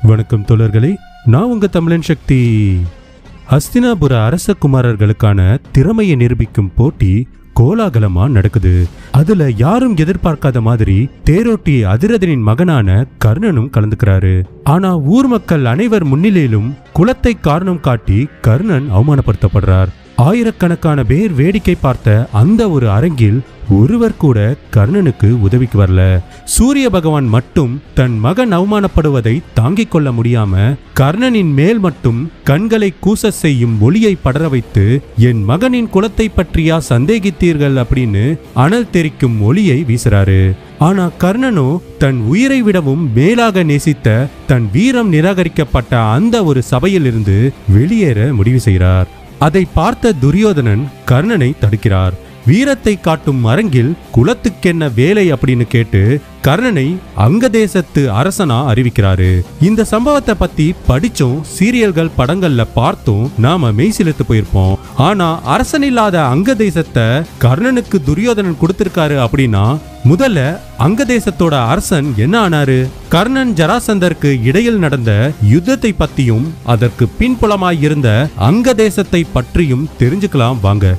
வணக்கம் தோழர்களே நான் உங்க தமிழன் சக்தி ஹஸ்தினாபுர அரச குமாரர்களுக்கான திறமையை நிரூபிக்கும் போட்டி கோலாகலமா நடக்குது அதுல யாரும் எதிர்பார்க்காத மாதிரி தேரோட்டி அதிரதனின் மகனான கர்ணனும் கலந்துக்கிறாரு ஆனா ஊர் மக்கள் அனைவர் முன்னிலையிலும் குலத்தை காரணம் காட்டி கர்ணன் அவமானப்படுத்தப்படுறார் ஆயிரக்கணக்கான பேர் வேடிக்கை பார்த்த அந்த ஒரு அரங்கில் ஒருவர் கூட கர்ணனுக்கு உதவிக்கு வரல சூரிய பகவான் மட்டும் தன் மகன் அவமானப்படுவதை தாங்கிக் கொள்ள முடியாம கர்ணனின் மேல் மட்டும் கண்களை கூச செய்யும் ஒளியை படர வைத்து என் மகனின் குலத்தை பற்றியா சந்தேகித்தீர்கள் அப்படின்னு அனல் தெரிக்கும் ஒளியை வீசுறாரு ஆனா கர்ணனோ தன் உயிரை விடவும் மேலாக நேசித்த தன் வீரம் நிராகரிக்கப்பட்ட அந்த ஒரு சபையிலிருந்து வெளியேற முடிவு செய்கிறார் அதை பார்த்த துரியோதனன் கர்ணனை தடுக்கிறார் வீரத்தை காட்டும் அரங்கில் குலத்துக்கென்ன வேலை அப்படின்னு கேட்டு கர்ணனை அங்கதேசத்து அரசனா அறிவிக்கிறாரு இந்த சம்பவத்தை பத்தி படிச்சோம் சீரியல்கள் படங்கள்ல பார்த்தோம் நாம மெய்சிலுத்து போயிருப்போம் ஆனா அரசன் இல்லாத அங்கதேசத்தை கர்ணனுக்கு துரியோதனன் கொடுத்திருக்காரு அப்படின்னா முதல்ல அங்கதேசத்தோட அரசன் என்ன ஆனாரு கர்ணன் ஜராசந்தருக்கு இடையில் நடந்த யுத்தத்தை பத்தியும் அதற்கு பின்புலமாய் இருந்த அங்கதேசத்தை பற்றியும் தெரிஞ்சுக்கலாம் வாங்க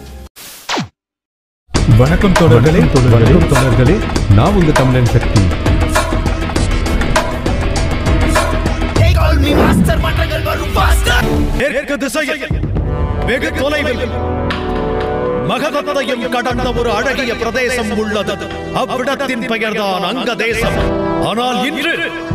வணக்கம் தோழர்களே வணக்கம் தோழர்களே நான் உங்க தமிழன் சக்தி They call me master மன்றங்கள் வரும் faster மேற்கு திசையில் வெகு தொலைவில் மகதத்தையும் கடந்த ஒரு அழகிய பிரதேசம் உள்ளது அவ்விடத்தின் பெயர்தான் அங்க தேசம் ஆனால் இன்று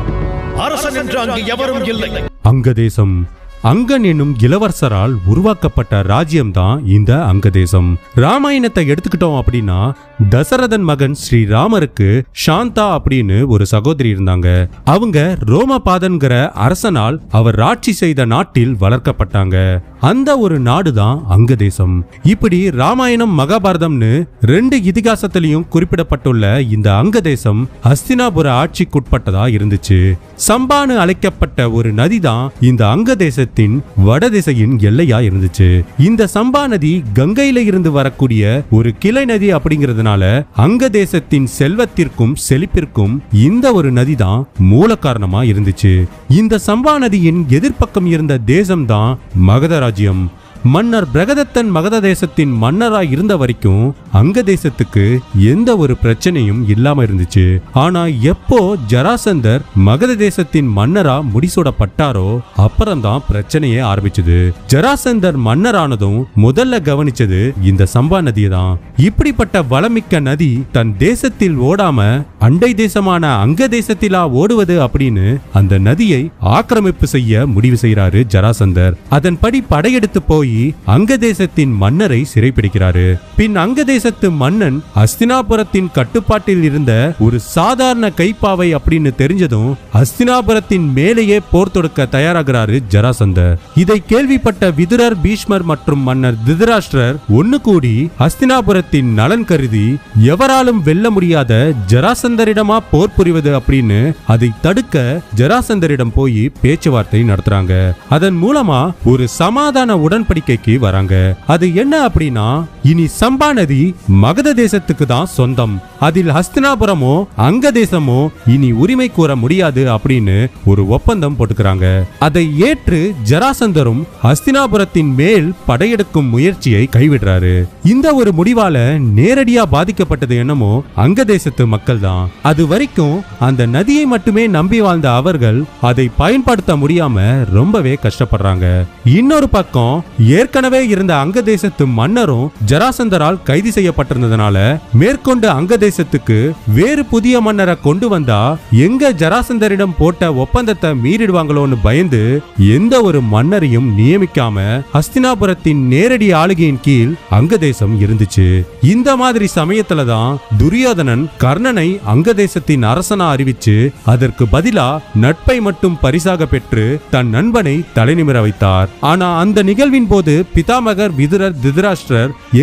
அரசன் என்று அங்கு எவரும் இல்லை அங்கதேசம் அங்கன் என்னும் இளவரசரால் உருவாக்கப்பட்ட ராஜ்யம்தான் இந்த அங்கதேசம் ராமாயணத்தை எடுத்துக்கிட்டோம் அப்படின்னா தசரதன் மகன் ஸ்ரீராமருக்கு சாந்தா அப்படின்னு ஒரு சகோதரி இருந்தாங்க அவங்க ரோமபாதன்கிற அரசனால் அவர் ஆட்சி செய்த நாட்டில் வளர்க்கப்பட்டாங்க அந்த ஒரு நாடுதான் அங்கதேசம் இப்படி ராமாயணம் மகாபாரதம்னு ரெண்டு இதிகாசத்திலையும் குறிப்பிடப்பட்டுள்ள இந்த அங்கதேசம் ஹஸ்தினாபுர ஆட்சிக்குட்பட்டதா இருந்துச்சு சம்பானு அழைக்கப்பட்ட ஒரு நதிதான் இந்த அங்கதேசத்தின் வடதிசையின் எல்லையா இருந்துச்சு இந்த சம்பா நதி கங்கையில இருந்து வரக்கூடிய ஒரு கிளை நதி அப்படிங்கிறதுனால அங்கதேசத்தின் செல்வத்திற்கும் செழிப்பிற்கும் இந்த ஒரு நதிதான் மூல காரணமா இருந்துச்சு இந்த சம்பா நதியின் எதிர்ப்பக்கம் இருந்த தேசம்தான் மகத ராஜ்யம் மன்னர் பிரகதத்தன் மகத தேசத்தின் மன்னராய் இருந்த வரைக்கும் அங்க தேசத்துக்கு எந்த ஒரு பிரச்சனையும் இல்லாம இருந்துச்சு ஆனா எப்போ ஜராசந்தர் மகத தேசத்தின் மன்னரா முடிசூடப்பட்டாரோ அப்புறம்தான் பிரச்சனையே ஆரம்பிச்சது ஜராசந்தர் மன்னரானதும் முதல்ல கவனிச்சது இந்த சம்பா நதியை தான் இப்படிப்பட்ட வளமிக்க நதி தன் தேசத்தில் ஓடாம அண்டை தேசமான அங்க தேசத்திலா ஓடுவது அப்படின்னு அந்த நதியை ஆக்கிரமிப்பு செய்ய முடிவு செய்யறாரு ஜராசந்தர் அதன்படி படையெடுத்து போய் அங்க தேசத்தின் மன்னரை சிறைப்பிடிக்கிறாரு பின் அங்க தேசத்து மன்னன் அஸ்தினாபுரத்தின் கட்டுப்பாட்டில் இருந்த ஒரு சாதாரண கைப்பாவை அப்படின்னு தெரிஞ்சதும் அஸ்தினாபுரத்தின் மேலேயே போர் தொடுக்க தயாராகிறாரு ஜராசந்தர் இதை கேள்விப்பட்ட விதுரர் பீஷ்மர் மற்றும் மன்னர் திருதராஷ்டிரர் ஒன்னு கூடி அஸ்தினாபுரத்தின் நலன் கருதி எவராலும் வெல்ல முடியாத ஜராசந்தரிடமா போர் புரிவது அப்படின்னு அதை தடுக்க ஜராசந்தரிடம் போய் பேச்சுவார்த்தை நடத்துறாங்க அதன் மூலமா ஒரு சமாதான உடன்படிக்கைக்கு வராங்க அது என்ன அப்படின்னா இனி சம்பா நதி மகத தேசத்துக்கு தான் சொந்தம் அதில் ஹஸ்தினாபுரமோ அங்க தேசமோ இனி உரிமை கூற முடியாது அப்படின்னு ஒரு ஒப்பந்தம் போட்டுக்கிறாங்க அதை ஏற்று ஜராசந்தரும் ஹஸ்தினாபுரத்தின் மேல் படையெடுக்கும் முயற்சியை கைவிடுறாரு இந்த ஒரு முடிவால நேரடியா பாதிக்கப்பட்டது என்னமோ அங்க தேசத்து மக்கள் தான் அது வரைக்கும் அந்த நதியை மட்டுமே நம்பி வாழ்ந்த அவர்கள் அதை பயன்படுத்த முடியாம ரொம்பவே கஷ்டப்படுறாங்க இன்னொரு பக்கம் ஏற்கனவே இருந்த அங்க தேசத்து மன்னரும் ஜராசந்தரால் கைது செய்யப்பட்டிருந்ததுனால மேற்கொண்டு அங்க தேசத்துக்கு வேறு புதிய மன்னரை கொண்டு வந்தா எங்க ஜராசந்தரிடம் போட்ட ஒப்பந்தத்தை மீறிடுவாங்களோன்னு பயந்து எந்த ஒரு மன்னரையும் நியமிக்காம ஹஸ்தினாபுரத்தின் நேரடி ஆளுகையின் கீழ் அங்க தேசம் இருந்துச்சு இந்த மாதிரி சமயத்துல தான் துரியோதனன் கர்ணனை அங்க தேசத்தின் அரசனா அறிவிச்சு அதற்கு பதிலா நட்பை மட்டும் பரிசாக பெற்று தன் நண்பனை தலைநிமிர வைத்தார் ஆனா அந்த நிகழ்வின் போது பிதாமகர் விதுரர் திருதராஷ்டிரர்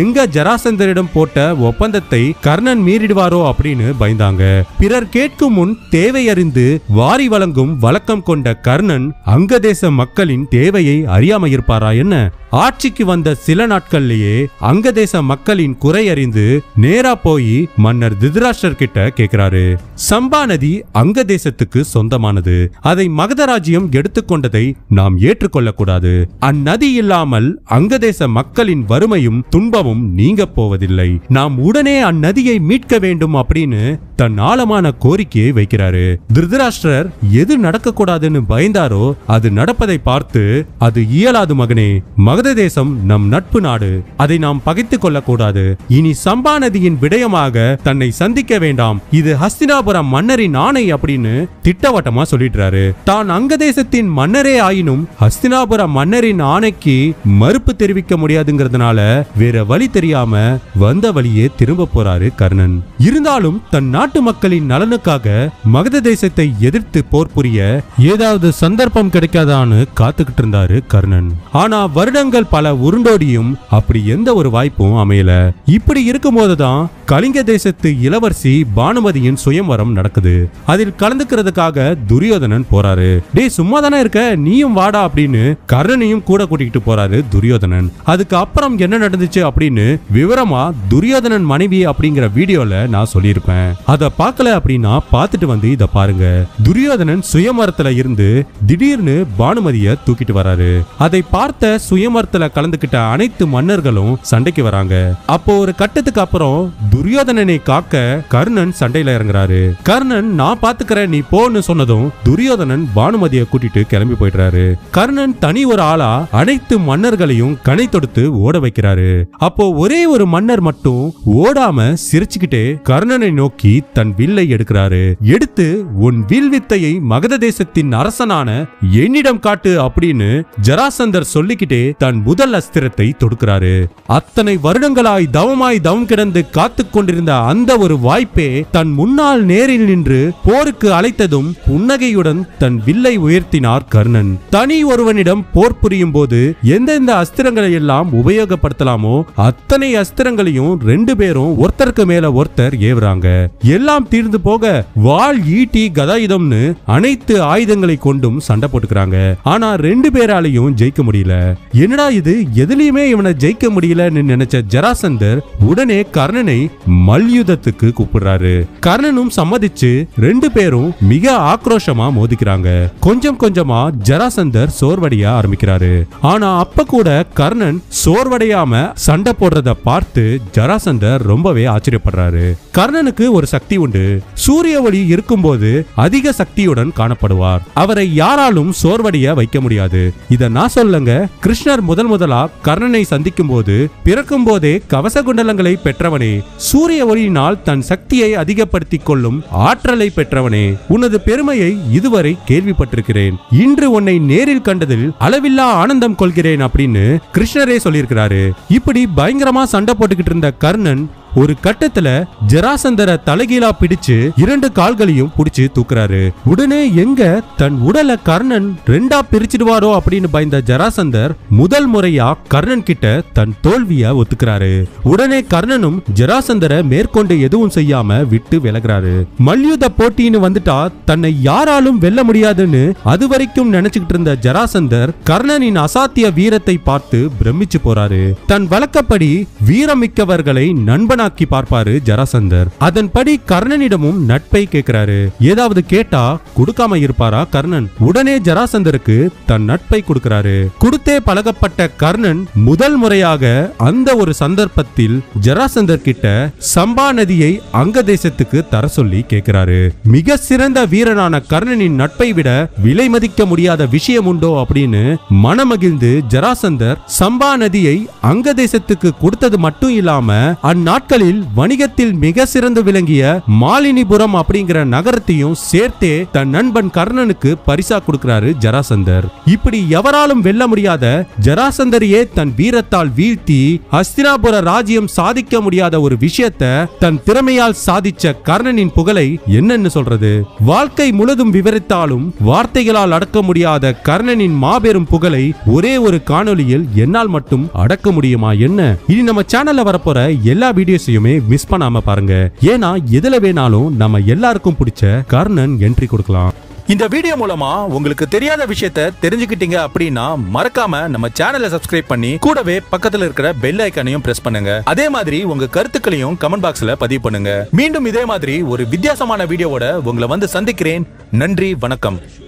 எங்க ஜராசந்தரிடம் போட்ட ஒப்பந்தத்தை கர்ணன் மீறிடுவாரோ அப்படின்னு பயந்தாங்க பிறர் கேட்கும் முன் தேவை அறிந்து வாரி வழங்கும் வழக்கம் கொண்ட கர்ணன் அங்கதேச மக்களின் தேவையை அறியாம இருப்பாரா என்ன ஆட்சிக்கு வந்த சில நாட்கள்லயே அங்கதேச மக்களின் குறை அறிந்து நேரா போய் மன்னர் திருதராஷ்டர் கிட்ட கேக்குறாரு சம்பா நதி அங்கதேசத்துக்கு சொந்தமானது அதை மகதராஜ்யம் எடுத்துக்கொண்டதை நாம் ஏற்றுக்கொள்ளக் கூடாது அந்நதி இல்லாமல் அங்கதேச மக்களின் வறுமையும் துன்பமும் நீங்க போவதில்லை நாம் உடனே அந்நதியை மீட்க வேண்டும் அப்படின்னு தன் ஆழமான கோரிக்கையை வைக்கிறாரு திருதராஷ்டிரர் எது நடக்கக்கூடாதுன்னு பயந்தாரோ அது நடப்பதை பார்த்து அது இயலாது மகனே மகத தேசம் நம் நட்பு நாடு அதை நாம் பகைத்துக் கொள்ளக்கூடாது இனி சம்பா நதியின் விடயமாக தன்னை சந்திக்க வேண்டாம் இது ஹஸ்தினாபுரம் மன்னரின் ஆணை அப்படின்னு திட்டவட்டமா சொல்லிடுறாரு தான் அங்க தேசத்தின் மன்னரே ஆயினும் ஹஸ்தினாபுரம் மன்னரின் ஆணைக்கு மறுப்பு தெரிவிக்க முடியாதுங்கிறதுனால வேற வழி தெரியாம வந்த வழியே திரும்ப போறாரு கர்ணன் இருந்தாலும் தன் நாட்டு மக்களின் நலனுக்காக மகத தேசத்தை எதிர்த்து போர் புரிய ஏதாவது சந்தர்ப்பம் கிடைக்காதான்னு காத்துக்கிட்டு இருந்தாரு கர்ணன் ஆனா வருடங்கள் பல உருண்டோடியும் அப்படி எந்த ஒரு வாய்ப்பும் அமையல இப்படி இருக்கும்போதுதான் கலிங்க தேசத்து இளவரசி பானுமதியின் சுயம்வரம் நடக்குது அதில் கலந்துக்கிறதுக்காக துரியோதனன் போறாரு டேய் சும்மா தானே இருக்க நீயும் வாடா அப்படின்னு கர்ணனையும் கூட கூட்டிகிட்டு போறாரு துரியோதனன் அதுக்கு அப்புறம் என்ன நடந்துச்சு அப்படின்னு விவரமா துரியோதனன் மனைவி அப்படிங்கிற வீடியோல நான் சொல்லியிருப்பேன் அத பார்க்கல அப்படின்னா பார்த்துட்டு வந்து இத பாருங்க துரியோதனன் சுயமரத்துல இருந்து திடீர்னு பானுமதிய தூக்கிட்டு வராரு அதை பார்த்த சுயமரத்துல கலந்துகிட்ட அனைத்து மன்னர்களும் சண்டைக்கு வராங்க அப்போ ஒரு கட்டத்துக்கு அப்புறம் துரியோதனனை காக்க கர்ணன் சண்டையில இறங்குறாரு கர்ணன் நான் பாத்துக்கிறேன் நீ போன்னு சொன்னதும் துரியோதனன் பானுமதியை கூட்டிட்டு கிளம்பி போயிடுறாரு கர்ணன் தனி ஒரு ஆளா அனைத்து மன்னர்களையும் கணை தொடுத்து ஓட வைக்கிறாரு அப்போ ஒரே ஒரு மன்னர் மட்டும் ஓடாம சிரிச்சுக்கிட்டே கர்ணனை நோக்கி தன் வில்லை எடுக்கிறாரு எடுத்து உன் வில் வித்தையை மகத தேசத்தின் அரசனான என்னிடம் காட்டு அப்படின்னு ஜராசந்தர் சொல்லிக்கிட்டே தன் முதல் அஸ்திரத்தை தொடுக்கிறாரு அத்தனை வருடங்களாய் தவமாய் தவம் கிடந்து காத்துக் கொண்டிருந்த அந்த ஒரு வாய்ப்பே தன் முன்னால் நேரில் நின்று போருக்கு அழைத்ததும் புன்னகையுடன் தன் வில்லை உயர்த்தினார் கர்ணன் தனி ஒருவனிடம் போர் புரியும் போது எந்தெந்த அஸ்திரங்களை எல்லாம் உபயோகப்படுத்தலாமோ அத்தனை அஸ்திரங்களையும் ரெண்டு பேரும் ஒருத்தருக்கு மேல ஒருத்தர் ஏவுறாங்க எல்லாம் தீர்ந்து போக வாள் ஈட்டி கதாயுதம்னு அனைத்து ஆயுதங்களை கொண்டும் சண்டை போட்டுக்கிறாங்க ஆனா ரெண்டு பேராலையும் ஜெயிக்க முடியல என்னடா இது எதுலயுமே இவனை ஜெயிக்க முடியலன்னு நினைச்ச ஜராசந்தர் உடனே கர்ணனை மல்யுத்தத்துக்கு கூப்பிடுறாரு கர்ணனும் சம்மதிச்சு ரெண்டு பேரும் மிக ஆக்ரோஷமா மோதிக்கிறாங்க கொஞ்சம் கொஞ்சமா ஜராசந்தர் சோர்வடைய ஆரம்பிக்கிறாரு ஆனா அப்ப கூட கர்ணன் சோர்வடையாம சண்டை போடுறத பார்த்து ஜராசந்தர் ரொம்பவே ஆச்சரியப்படுறாரு கர்ணனுக்கு ஒரு சக்தி உண்டு சூரிய ஒளி இருக்கும்போது அதிக சக்தியுடன் காணப்படுவார் அவரை யாராலும் சோர்வடைய வைக்க முடியாது இத நான் சொல்லுங்க கிருஷ்ணர் முதல் முதலா கர்ணனை சந்திக்கும் போது பிறக்கும் போதே கவச குண்டலங்களை பெற்றவனே சூரிய ஒளியினால் தன் சக்தியை அதிகப்படுத்திக் கொள்ளும் ஆற்றலை பெற்றவனே உனது பெருமையை இதுவரை கேள்விப்பட்டிருக்கிறேன் இன்று உன்னை நேரில் கண்டதில் அளவில்லா ஆனந்தம் கொள்கிறேன் அப்படின்னு கிருஷ்ணரே சொல்லியிருக்கிறாரு இப்படி பயங்கரமா சண்டை போட்டுக்கிட்டு இருந்த கர்ணன் ஒரு கட்டத்துல ஜராசந்தரை தலைகீழா பிடிச்சு இரண்டு கால்களையும் புடிச்சு தூக்குறாரு உடனே எங்க தன் உடலை கர்ணன் ரெண்டா பிரிச்சிடுவாரோ அப்படின்னு பயந்த ஜராசந்தர் முதல் முறையா கர்ணன் கிட்ட தன் தோல்விய ஒத்துக்கிறாரு உடனே கர்ணனும் ஜராசந்தரை மேற்கொண்டு எதுவும் செய்யாம விட்டு விலகுறாரு மல்யுத்த போட்டின்னு வந்துட்டா தன்னை யாராலும் வெல்ல முடியாதுன்னு அது வரைக்கும் நினைச்சுக்கிட்டு இருந்த ஜராசந்தர் கர்ணனின் அசாத்திய வீரத்தை பார்த்து பிரமிச்சு போறாரு தன் வழக்கப்படி வீரமிக்கவர்களை நண்பனாக்கி பார்ப்பாரு ஜராசந்தர் அதன்படி கர்ணனிடமும் நட்பை கேட்கிறாரு ஏதாவது கேட்டா கொடுக்காம இருப்பாரா கர்ணன் உடனே ஜராசந்தருக்கு தன் நட்பை கொடுக்கிறாரு கொடுத்தே பழகப்பட்ட கர்ணன் முதல் முறையாக அந்த ஒரு சந்தர்ப்பத்தில் ஜராசந்தர் கிட்ட சம்பா நதியை அங்க தேசத்துக்கு தர சொல்லி கேட்கிறாரு மிக சிறந்த வீரனான கர்ணனின் நட்பை விட விலை மதிக்க முடியாத விஷயம் உண்டோ அப்படின்னு மனமகிழ்ந்து ஜராசந்தர் சம்பா நதியை அங்க தேசத்துக்கு கொடுத்தது மட்டும் இல்லாம அந்நாட்கள் நாட்களில் வணிகத்தில் மிக சிறந்து விளங்கிய மாலினிபுரம் அப்படிங்கிற நகரத்தையும் சேர்த்தே தன் நண்பன் கர்ணனுக்கு பரிசா கொடுக்கிறாரு ஜராசந்தர் இப்படி எவராலும் வெல்ல முடியாத ஜராசந்தரையே தன் வீரத்தால் வீழ்த்தி ஹஸ்தினாபுர ராஜ்யம் சாதிக்க முடியாத ஒரு விஷயத்த தன் திறமையால் சாதிச்ச கர்ணனின் புகழை என்னன்னு சொல்றது வாழ்க்கை முழுதும் விவரித்தாலும் வார்த்தைகளால் அடக்க முடியாத கர்ணனின் மாபெரும் புகழை ஒரே ஒரு காணொளியில் என்னால் மட்டும் அடக்க முடியுமா என்ன இனி நம்ம சேனல்ல வரப்போற எல்லா வீடியோஸையுமே மிஸ் பண்ணாம பாருங்க ஏன்னா எதுல வேணாலும் நம்ம எல்லாருக்கும் பிடிச்ச கர்ணன் என்ட்ரி கொடுக்கலாம் இந்த வீடியோ மூலமா உங்களுக்கு தெரியாத விஷயத்த தெரிஞ்சுக்கிட்டீங்க அப்படின்னா மறக்காம நம்ம சேனலை சப்ஸ்கிரைப் பண்ணி கூடவே பக்கத்துல இருக்கிற பெல் ஐக்கானையும் பிரஸ் பண்ணுங்க அதே மாதிரி உங்க கருத்துக்களையும் கமெண்ட் பாக்ஸ்ல பதிவு பண்ணுங்க மீண்டும் இதே மாதிரி ஒரு வித்தியாசமான வீடியோவோட உங்களை வந்து சந்திக்கிறேன் நன்றி வணக்கம்